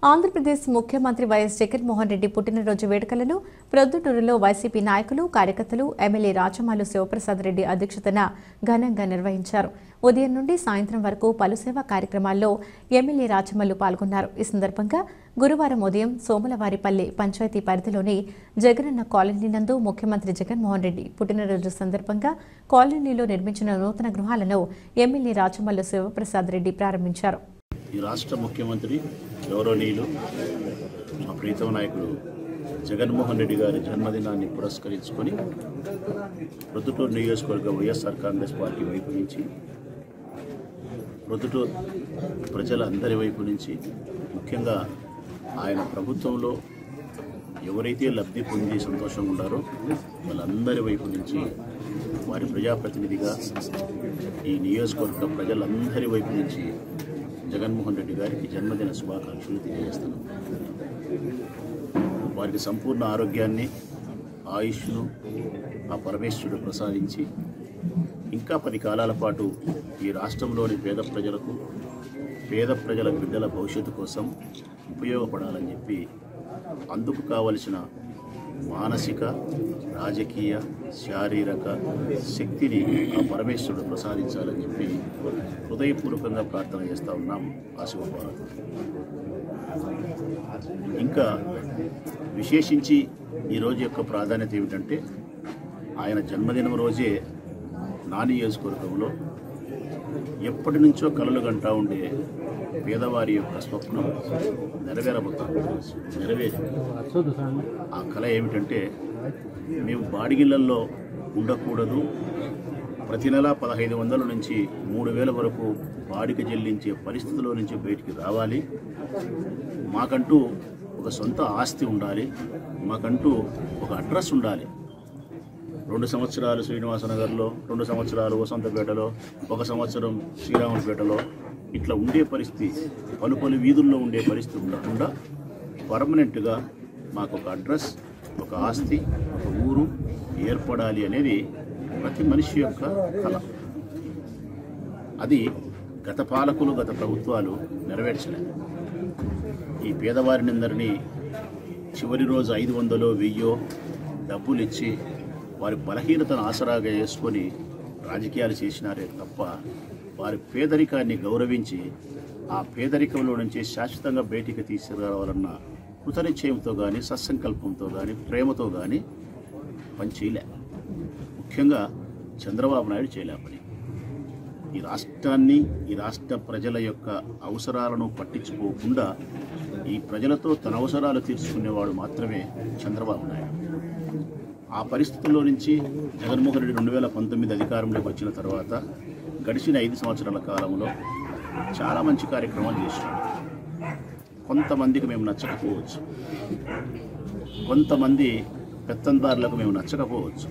ఆంధ్రప్రదేశ్ ముఖ్యమంత్రి వైఎస్ జగన్మోహన్ రెడ్డి పుట్టినరోజు వేడుకలను ప్రొద్దుటూరులో వైసీపీ నాయకులు కార్యకర్తలు ఎమ్మెల్యే రాచమాలు శివప్రసాద్ రెడ్డి అధ్యక్షతన ఘనంగా నిర్వహించారు ఉదయం నుండి సాయంత్రం వరకు పలు సేవా కార్యక్రమాల్లో ఎమ్మెల్యే రాచమల్లు పాల్గొన్నారు ఈ సందర్భంగా గురువారం ఉదయం సోమలవారిపల్లి పంచాయతీ పరిధిలోని జగనన్న కాలనీ నందు ముఖ్యమంత్రి జగన్మోహన్ రెడ్డి పుట్టినరోజు సందర్భంగా కాలనీలో నిర్మించిన నూతన గృహాలను ఎమ్మెల్యే రాచమల్లు శివప్రసాద్ రెడ్డి ప్రారంభించారు ఈ రాష్ట్ర ముఖ్యమంత్రి గౌరవనీయులు మా ప్రీతమ నాయకుడు జగన్మోహన్ రెడ్డి గారి జన్మదినాన్ని పురస్కరించుకొని ప్రొద్దుటూరు నియోజకవర్గ వైఎస్ఆర్ కాంగ్రెస్ పార్టీ వైపు నుంచి ప్రొద్దుటూరు ప్రజలందరి వైపు నుంచి ముఖ్యంగా ఆయన ప్రభుత్వంలో ఎవరైతే లబ్ధి పొంది సంతోషంగా ఉన్నారో వాళ్ళందరి వైపు నుంచి వారి ప్రజాప్రతినిధిగా ఈ నియోజకవర్గ ప్రజలందరి వైపు నుంచి జగన్మోహన్ రెడ్డి గారికి జన్మదిన శుభాకాంక్షలు తెలియజేస్తున్నాం వారికి సంపూర్ణ ఆరోగ్యాన్ని ఆయుష్ను ఆ పరమేశ్వరుడు ప్రసాదించి ఇంకా పది కాలాల పాటు ఈ రాష్ట్రంలోని పేద ప్రజలకు పేద ప్రజల బిడ్డల భవిష్యత్తు కోసం ఉపయోగపడాలని చెప్పి అందుకు కావలసిన మానసిక రాజకీయ శారీరక శక్తిని ఆ పరమేశ్వరుడు ప్రసాదించాలని చెప్పి హృదయపూర్వకంగా ప్రార్థన చేస్తూ ఉన్నాం ఆ శివపార్వతి ఇంకా విశేషించి ఈ రోజు యొక్క ప్రాధాన్యత ఏమిటంటే ఆయన జన్మదినం రోజే నా నియోజకవర్గంలో ఎప్పటి నుంచో కలలు గంటా ఉండే పేదవారి యొక్క స్వప్నం నెరవేరబోతుంది నెరవేరింది ఆ కళ ఏమిటంటే మేము బాడిగిళ్ళల్లో ఉండకూడదు ప్రతి నెల పదహైదు వందల నుంచి మూడు వేల వరకు బాడిగ చెల్లించే పరిస్థితిలో నుంచి బయటికి రావాలి మాకంటూ ఒక సొంత ఆస్తి ఉండాలి మాకంటూ ఒక అడ్రస్ ఉండాలి రెండు సంవత్సరాలు శ్రీనివాసనగర్లో రెండు సంవత్సరాలు వసంతపేటలో ఒక సంవత్సరం శ్రీరాములపేటలో ఇట్లా ఉండే పరిస్థితి పలు పలు వీధుల్లో ఉండే పరిస్థితి ఉండకుండా పర్మనెంట్గా మాకు ఒక అడ్రస్ ఒక ఆస్తి ఒక ఊరు ఏర్పడాలి అనేది ప్రతి మనిషి యొక్క కళ అది గత పాలకులు గత ప్రభుత్వాలు నెరవేర్చలేదు ఈ పేదవారినందరినీ చివరి రోజు ఐదు వందలో వెయ్యో డబ్బులు ఇచ్చి వారి బలహీనతను ఆసరాగా చేసుకొని రాజకీయాలు చేసినారే తప్ప వారి పేదరికాన్ని గౌరవించి ఆ పేదరికంలో నుంచి శాశ్వతంగా బయటికి తీసుకురావాలన్న కృతనిశ్చయంతో కానీ సత్సంకల్పంతో కానీ ప్రేమతో కానీ పని చేయలే ముఖ్యంగా చంద్రబాబు నాయుడు చేయలే ఆ పని ఈ రాష్ట్రాన్ని ఈ రాష్ట్ర ప్రజల యొక్క అవసరాలను పట్టించుకోకుండా ఈ ప్రజలతో తన అవసరాలు తీర్చుకునేవాడు మాత్రమే చంద్రబాబు నాయుడు ఆ పరిస్థితుల్లో నుంచి జగన్మోహన్ రెడ్డి రెండు వేల పంతొమ్మిది అధికారంలోకి వచ్చిన తర్వాత గడిచిన ఐదు సంవత్సరాల కాలంలో చాలా మంచి కార్యక్రమాలు చేసినాడు కొంతమందికి మేము నచ్చకపోవచ్చు కొంతమంది పెత్తందారులకు మేము నచ్చకపోవచ్చు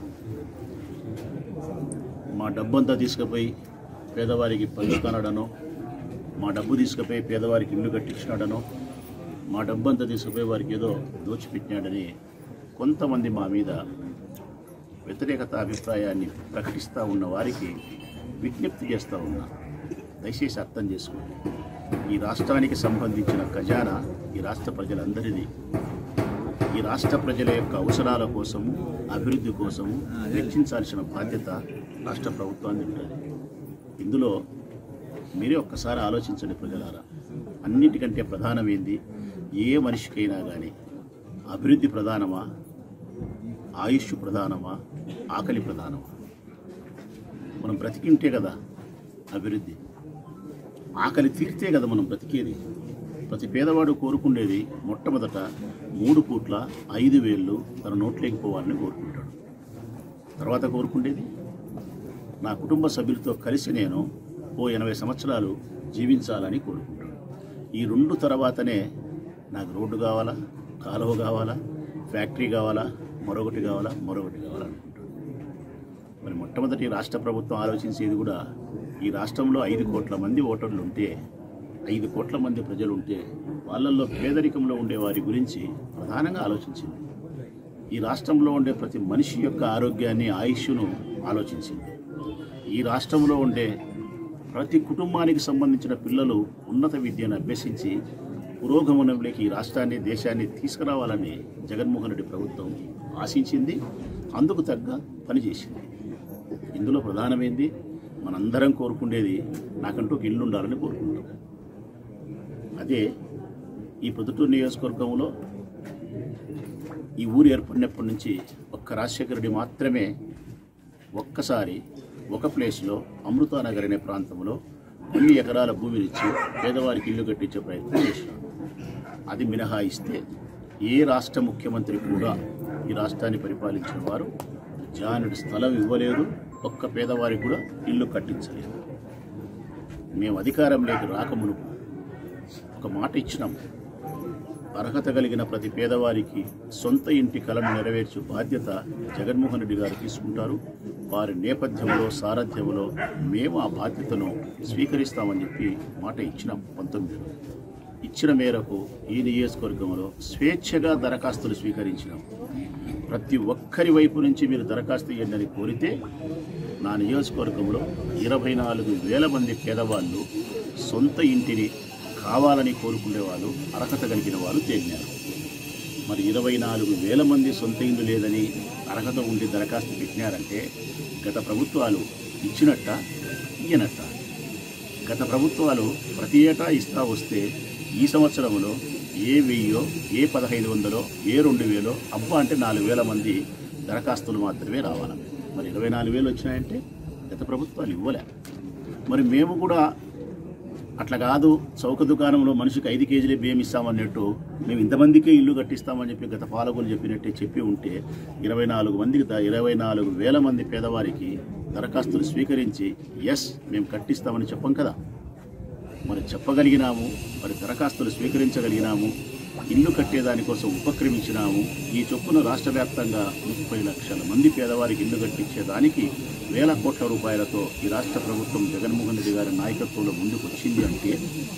మా డబ్బంతా తీసుకుపోయి పేదవారికి పంచుతానడనో మా డబ్బు తీసుకుపోయి పేదవారికి ఇల్లు కట్టించినాడనో మా డబ్బంతా తీసుకుపోయి వారికి ఏదో దోచిపెట్టినాడని కొంతమంది మా మీద వ్యతిరేకత అభిప్రాయాన్ని ప్రకటిస్తూ ఉన్న వారికి విజ్ఞప్తి చేస్తూ ఉన్నా దయచేసి అర్థం చేసుకోండి ఈ రాష్ట్రానికి సంబంధించిన ఖజానా ఈ రాష్ట్ర ప్రజలందరిది ఈ రాష్ట్ర ప్రజల యొక్క అవసరాల కోసము అభివృద్ధి కోసము వెచ్చించాల్సిన బాధ్యత రాష్ట్ర ప్రభుత్వాన్ని ఉంటుంది ఇందులో మీరే ఒక్కసారి ఆలోచించండి ప్రజలారా అన్నిటికంటే ప్రధానమైంది ఏ మనిషికైనా కానీ అభివృద్ధి ప్రధానమా ఆయుష్ ప్రధానమా ఆకలి ప్రధానమా మనం బ్రతికింటే కదా అభివృద్ధి ఆకలి తీరితే కదా మనం బ్రతికేది ప్రతి పేదవాడు కోరుకునేది మొట్టమొదట మూడు పూట్ల ఐదు వేళ్ళు తన నోట్లోకి పోవాలని కోరుకుంటాడు తర్వాత కోరుకునేది నా కుటుంబ సభ్యులతో కలిసి నేను ఓ ఎనభై సంవత్సరాలు జీవించాలని కోరుకుంటాడు ఈ రెండు తర్వాతనే నాకు రోడ్డు కావాలా కాలువ కావాలా ఫ్యాక్టరీ కావాలా మరొకటి కావాలా మరొకటి కావాలా అనుకుంటాడు మరి మొట్టమొదటి రాష్ట్ర ప్రభుత్వం ఆలోచించేది కూడా ఈ రాష్ట్రంలో ఐదు కోట్ల మంది ఓటర్లు ఉంటే ఐదు కోట్ల మంది ప్రజలు ఉంటే వాళ్ళల్లో పేదరికంలో ఉండే వారి గురించి ప్రధానంగా ఆలోచించింది ఈ రాష్ట్రంలో ఉండే ప్రతి మనిషి యొక్క ఆరోగ్యాన్ని ఆయుష్ను ఆలోచించింది ఈ రాష్ట్రంలో ఉండే ప్రతి కుటుంబానికి సంబంధించిన పిల్లలు ఉన్నత విద్యను అభ్యసించి పురోగమనంలోకి ఈ రాష్ట్రాన్ని దేశాన్ని తీసుకురావాలని జగన్మోహన్ రెడ్డి ప్రభుత్వం ఆశించింది అందుకు తగ్గ పని చేసింది ఇందులో ప్రధానమైంది మనందరం కోరుకునేది నాకంటూ ఒక ఇల్లు ఉండాలని కోరుకుంటాం అదే ఈ పొద్దుటూరు నియోజకవర్గంలో ఈ ఊరు ఏర్పడినప్పటి నుంచి ఒక్క రాజశేఖర రెడ్డి మాత్రమే ఒక్కసారి ఒక ప్లేస్లో అమృతానగర్ అనే ప్రాంతంలో కొన్ని ఎకరాల భూమినిచ్చి పేదవారికి ఇల్లు కట్టించే ప్రయత్నం చేసినాడు అది మినహాయిస్తే ఏ రాష్ట్ర ముఖ్యమంత్రి కూడా ఈ రాష్ట్రాన్ని పరిపాలించిన వారు జానుడి స్థలం ఇవ్వలేదు ఒక్క పేదవారికి కూడా ఇల్లు కట్టించలేదు మేము అధికారంలోకి రాకమునుపు ఒక మాట ఇచ్చినాం అర్హత కలిగిన ప్రతి పేదవారికి సొంత ఇంటి కలను నెరవేర్చు బాధ్యత జగన్మోహన్ రెడ్డి గారు తీసుకుంటారు వారి నేపథ్యంలో సారథ్యంలో మేము ఆ బాధ్యతను స్వీకరిస్తామని చెప్పి మాట ఇచ్చినాం పంతొమ్మిదిలో ఇచ్చిన మేరకు ఈ నియోజకవర్గంలో స్వేచ్ఛగా దరఖాస్తులు స్వీకరించినాం ప్రతి ఒక్కరి వైపు నుంచి మీరు దరఖాస్తు ఇవ్వండి అని కోరితే నా నియోజకవర్గంలో ఇరవై నాలుగు వేల మంది పేదవాళ్ళు సొంత ఇంటిని కావాలని కోరుకునే వాళ్ళు అర్హత కలిగిన వాళ్ళు తేలినారు మరి ఇరవై నాలుగు వేల మంది సొంత ఇల్లు లేదని అర్హత ఉండి దరఖాస్తు పెట్టినారంటే గత ప్రభుత్వాలు ఇచ్చినట్ట ఇయ్యనట్ట గత ప్రభుత్వాలు ప్రతి ఏటా ఇస్తా వస్తే ఈ సంవత్సరంలో ఏ వెయ్యో ఏ పదహైదు వందలో ఏ రెండు వేలో అబ్బా అంటే నాలుగు వేల మంది దరఖాస్తులు మాత్రమే రావాలి మరి ఇరవై నాలుగు వేలు వచ్చినాయంటే గత ప్రభుత్వాలు ఇవ్వలే మరి మేము కూడా అట్లా కాదు చౌక దుకాణంలో మనిషికి ఐదు కేజీలే బియ్యం ఇస్తామన్నట్టు మేము ఇంతమందికే ఇల్లు కట్టిస్తామని చెప్పి గత పాలకులు చెప్పినట్టే చెప్పి ఉంటే ఇరవై నాలుగు మందికి ద- ఇరవై నాలుగు వేల మంది పేదవారికి దరఖాస్తులు స్వీకరించి ఎస్ మేము కట్టిస్తామని చెప్పం కదా మరి చెప్పగలిగినాము మరి దరఖాస్తులు స్వీకరించగలిగినాము ఇల్లు కట్టేదానికోసం ఉపక్రమించినాము ఈ చొప్పున రాష్ట్ర వ్యాప్తంగా ముప్పై లక్షల మంది పేదవారికి ఇల్లు కట్టించేదానికి వేల కోట్ల రూపాయలతో ఈ రాష్ట్ర ప్రభుత్వం జగన్మోహన్ రెడ్డి గారి నాయకత్వంలో ముందుకు వచ్చింది అంటే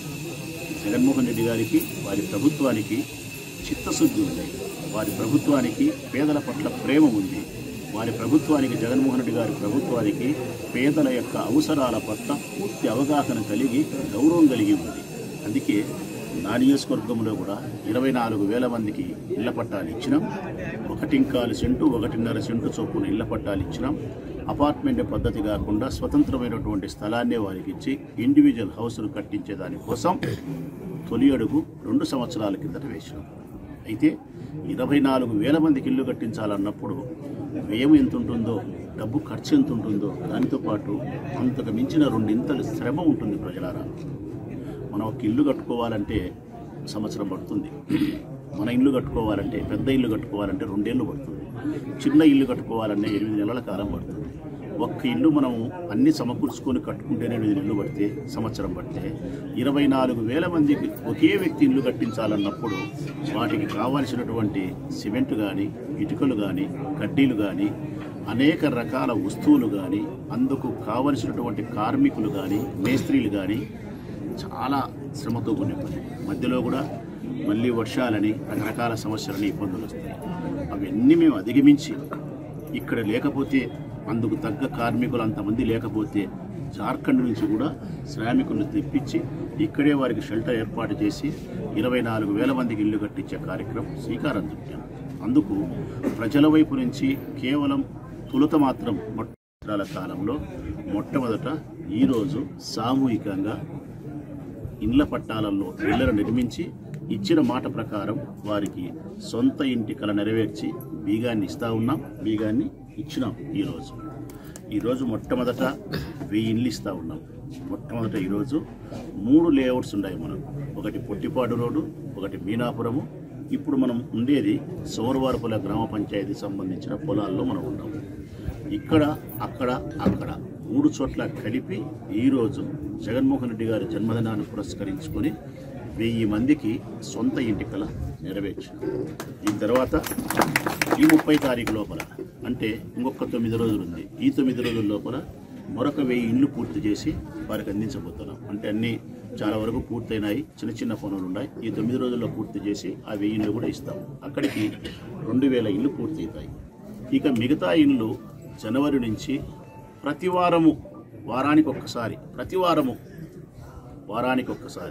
జగన్మోహన్ రెడ్డి గారికి వారి ప్రభుత్వానికి చిత్తశుద్ధి ఉంది వారి ప్రభుత్వానికి పేదల పట్ల ప్రేమ ఉంది వారి ప్రభుత్వానికి జగన్మోహన్ రెడ్డి గారి ప్రభుత్వానికి పేదల యొక్క అవసరాల పట్ల పూర్తి అవగాహన కలిగి గౌరవం కలిగి ఉంది అందుకే నా నియోజకవర్గంలో కూడా ఇరవై నాలుగు వేల మందికి ఇళ్ల పట్టాలు ఇచ్చినాం ఒకటింకాలు సెంటు ఒకటిన్నర సెంటు చొప్పున ఇళ్ల పట్టాలు ఇచ్చినాం అపార్ట్మెంట్ పద్ధతి కాకుండా స్వతంత్రమైనటువంటి స్థలాన్నే వారికి ఇచ్చి ఇండివిజువల్ హౌస్ను కట్టించే దానికోసం తొలి అడుగు రెండు సంవత్సరాల కిందట వేసినాం అయితే ఇరవై నాలుగు వేల మందికి ఇల్లు కట్టించాలన్నప్పుడు వ్యయం ఎంత ఉంటుందో డబ్బు ఖర్చు ఎంత ఉంటుందో దానితో పాటు అంతకు మించిన రెండింతలు శ్రమ ఉంటుంది ప్రజలారా మనం ఒక ఇల్లు కట్టుకోవాలంటే సంవత్సరం పడుతుంది మన ఇల్లు కట్టుకోవాలంటే పెద్ద ఇల్లు కట్టుకోవాలంటే రెండేళ్ళు పడుతుంది చిన్న ఇల్లు కట్టుకోవాలంటే ఎనిమిది నెలల కాలం పడుతుంది ఒక్క ఇల్లు మనం అన్ని సమకూర్చుకొని కట్టుకుంటేనే ఎనిమిది నెలలు పడితే సంవత్సరం పడితే ఇరవై నాలుగు వేల మందికి ఒకే వ్యక్తి ఇల్లు కట్టించాలన్నప్పుడు వాటికి కావాల్సినటువంటి సిమెంట్ కానీ ఇటుకలు కానీ కడ్డీలు కానీ అనేక రకాల వస్తువులు కానీ అందుకు కావలసినటువంటి కార్మికులు కానీ మేస్త్రీలు కానీ చాలా శ్రమతో కూడిన పని మధ్యలో కూడా మళ్ళీ వర్షాలని రకరకాల సమస్యలని ఇబ్బందులు వస్తాయి అవన్నీ మేము అధిగమించి ఇక్కడ లేకపోతే అందుకు తగ్గ కార్మికులు అంతమంది లేకపోతే జార్ఖండ్ నుంచి కూడా శ్రామికులను తెప్పించి ఇక్కడే వారికి షెల్టర్ ఏర్పాటు చేసి ఇరవై నాలుగు వేల మందికి ఇల్లు కట్టించే కార్యక్రమం శ్రీకారం చుట్టాం అందుకు ప్రజల వైపు నుంచి కేవలం తొలుత మాత్రం మొట్టల కాలంలో మొట్టమొదట ఈరోజు సామూహికంగా ఇండ్ల పట్టాలలో ఇళ్లను నిర్మించి ఇచ్చిన మాట ప్రకారం వారికి సొంత ఇంటి కల నెరవేర్చి బీగాన్ని ఇస్తా ఉన్నాం బీగాన్ని ఇచ్చినాం ఈరోజు ఈరోజు మొట్టమొదట వెయ్యి ఇండ్లు ఇస్తా ఉన్నాం మొట్టమొదట ఈరోజు మూడు లేఅవుట్స్ ఉన్నాయి మనం ఒకటి పొట్టిపాడు రోడ్డు ఒకటి మీనాపురము ఇప్పుడు మనం ఉండేది సోమవారపుల గ్రామ పంచాయతీ సంబంధించిన పొలాల్లో మనం ఉన్నాం ఇక్కడ అక్కడ అక్కడ మూడు చోట్ల కలిపి ఈరోజు జగన్మోహన్ రెడ్డి గారి జన్మదినాన్ని పురస్కరించుకొని వెయ్యి మందికి సొంత ఇంటి కల నెరవేర్చు దీని తర్వాత ఈ ముప్పై తారీఖు లోపల అంటే ఇంకొక తొమ్మిది రోజులు ఉంది ఈ తొమ్మిది రోజుల లోపల మరొక వెయ్యి ఇండ్లు పూర్తి చేసి వారికి అందించబోతున్నాం అంటే అన్నీ చాలా వరకు పూర్తయినాయి చిన్న చిన్న పనులు ఉన్నాయి ఈ తొమ్మిది రోజుల్లో పూర్తి చేసి ఆ వెయ్యి ఇండ్లు కూడా ఇస్తాం అక్కడికి రెండు వేల ఇండ్లు పూర్తి అవుతాయి ఇక మిగతా ఇండ్లు జనవరి నుంచి ప్రతి వారము వారానికి ఒక్కసారి ప్రతి వారము వారానికి ఒక్కసారి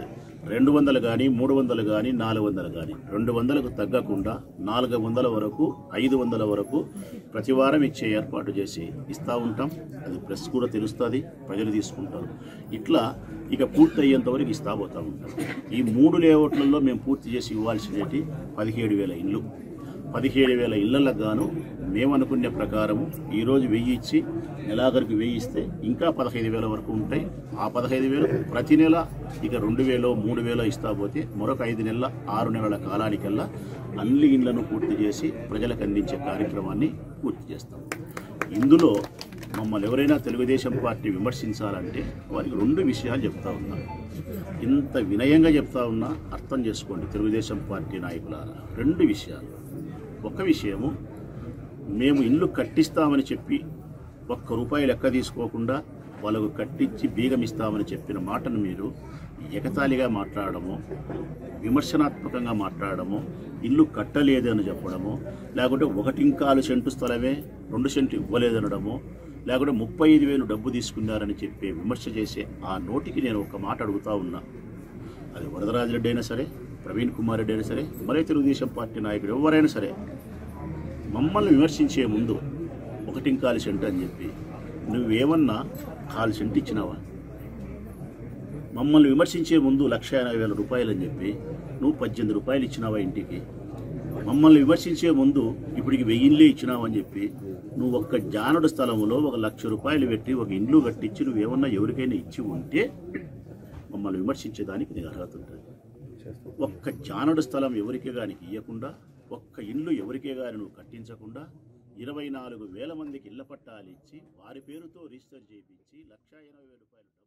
రెండు వందలు కానీ మూడు వందలు కానీ నాలుగు వందలు కానీ రెండు వందలకు తగ్గకుండా నాలుగు వందల వరకు ఐదు వందల వరకు ప్రతి వారం ఇచ్చే ఏర్పాటు చేసి ఇస్తూ ఉంటాం అది ప్రెస్ కూడా తెలుస్తుంది ప్రజలు తీసుకుంటారు ఇట్లా ఇక పూర్తి అయ్యేంత వరకు ఇస్తా పోతా ఉంటాం ఈ మూడు లేఅవుట్లలో మేము పూర్తి చేసి ఇవ్వాల్సినవి పదిహేడు వేల ఇల్లు పదిహేడు వేల ఇళ్లకు గాను మేము అనుకునే ప్రకారం ఈరోజు వెయ్యి ఇచ్చి నెలాఖరికి వెయ్యి ఇస్తే ఇంకా పదహైదు వేల వరకు ఉంటాయి ఆ పదహైదు వేలు ప్రతి నెల ఇక రెండు వేలో మూడు వేలో ఇస్తా పోతే మరొక ఐదు నెలల ఆరు నెలల కాలానికల్లా అన్ని ఇండ్లను పూర్తి చేసి ప్రజలకు అందించే కార్యక్రమాన్ని పూర్తి చేస్తాం ఇందులో మమ్మల్ని ఎవరైనా తెలుగుదేశం పార్టీ విమర్శించాలంటే వారికి రెండు విషయాలు చెప్తా ఉన్నా ఇంత వినయంగా చెప్తా ఉన్నా అర్థం చేసుకోండి తెలుగుదేశం పార్టీ నాయకులారా రెండు విషయాలు ఒక విషయము మేము ఇల్లు కట్టిస్తామని చెప్పి ఒక్క రూపాయి లెక్క తీసుకోకుండా వాళ్ళకు కట్టించి బీగం ఇస్తామని చెప్పిన మాటను మీరు ఎగతాళిగా మాట్లాడడము విమర్శనాత్మకంగా మాట్లాడడము ఇల్లు కట్టలేదని చెప్పడము లేకుంటే ఒకటింకాలు సెంటు స్థలమే రెండు సెంటు ఇవ్వలేదనడము లేకుంటే ముప్పై ఐదు వేలు డబ్బు తీసుకున్నారని చెప్పి విమర్శ చేసే ఆ నోటికి నేను ఒక మాట అడుగుతా ఉన్నా అది వరదరాజరెడ్డి అయినా సరే ప్రవీణ్ కుమార్ రెడ్డి అయినా సరే మరే తెలుగుదేశం పార్టీ నాయకుడు ఎవరైనా సరే మమ్మల్ని విమర్శించే ముందు ఒకటి కాలు సెంటు అని చెప్పి నువ్వేమన్నా కాలు సెంటు ఇచ్చినావా మమ్మల్ని విమర్శించే ముందు లక్ష ఎనభై వేల రూపాయలు అని చెప్పి నువ్వు పద్దెనిమిది రూపాయలు ఇచ్చినావా ఇంటికి మమ్మల్ని విమర్శించే ముందు ఇప్పటికి వెయ్యిన్లే ఇచ్చినావని చెప్పి నువ్వు ఒక్క జానుడు స్థలంలో ఒక లక్ష రూపాయలు పెట్టి ఒక ఇండ్లు కట్టించి నువ్వేమన్నా ఎవరికైనా ఇచ్చి ఉంటే మమ్మల్ని విమర్శించేదానికి నీకు అర్హత ఉంటుంది ఒక్క జానుడు స్థలం ఎవరికే గాని ఇవ్వకుండా ఒక్క ఇల్లు ఎవరికే గాని నువ్వు కట్టించకుండా ఇరవై నాలుగు వేల మందికి ఇళ్ల పట్టాలు ఇచ్చి వారి పేరుతో రిజిస్టర్ చేయించి లక్ష ఎనభై వేల రూపాయలు